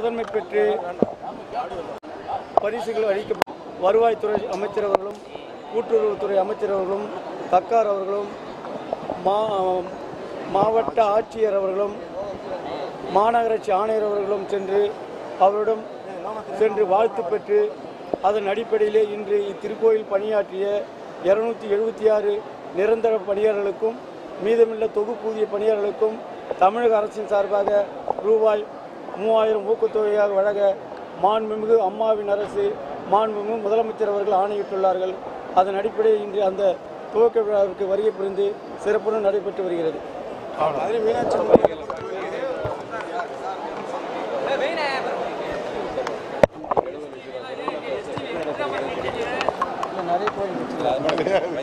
முதன்மை பெற்று பரிசுகள் அளிக்க வருவாய்த்துறை அமைச்சர் அவர்களும் கூட்டுறவுத்துறை அமைச்சர் அவர்களும் தக்கார் அவர்களும் மா மாவட்ட ஆட்சியர் அவர்களும் மாநகராட்சி ஆணையர் அவர்களும் சென்று அவரிடம் சென்று வாழ்த்து பெற்று அதன் அடிப்படையிலே இன்று இத்திருக்கோயில் பணியாற்றிய இருநூத்தி எழுபத்தி ஆறு நிரந்தர பணியாளர்களுக்கும் மீதமுள்ள தொகுப்பூதிய பணியாளர்களுக்கும் தமிழக அரசின் சார்பாக ரூபாய் மூவாயிரம் ஊக்கத்தொகையாக வழங்க மாண்புமிகு அம்மாவின் அரசு மாண்புமிகு முதலமைச்சர் அவர்கள் ஆணையிட்டுள்ளார்கள் அதன் அடிப்படையில் இன்று அந்த துவக்க விழாவிற்கு வருகை புரிந்து சிறப்புடன் நடைபெற்று வருகிறது நிறைய கோயில்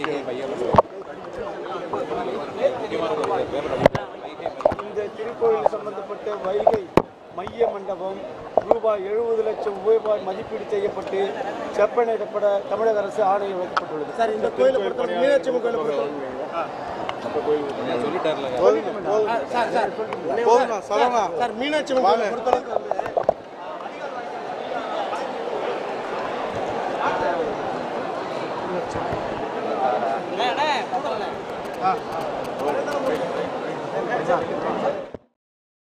இந்த திருக்கோயில் சம்பந்தப்பட்ட வைகை மைய மண்டபம் ரூபாய் எழுபது லட்சம் ரூபாய் மதிப்பீடு செய்யப்பட்டு செப்பனிடப்பட தமிழக அரசு ஆணை வழங்கப்பட்டுள்ளது சார் இந்த கோயிலை பொறுத்தவரை மீனாட்சி அம்மன் கோயிலை பொறுத்தவரை சார் சார் போதுமா சொல்லலாம் சார் மீனாட்சி அம்மன் கோயிலை பொறுத்தளவுக்கு வந்து ஆ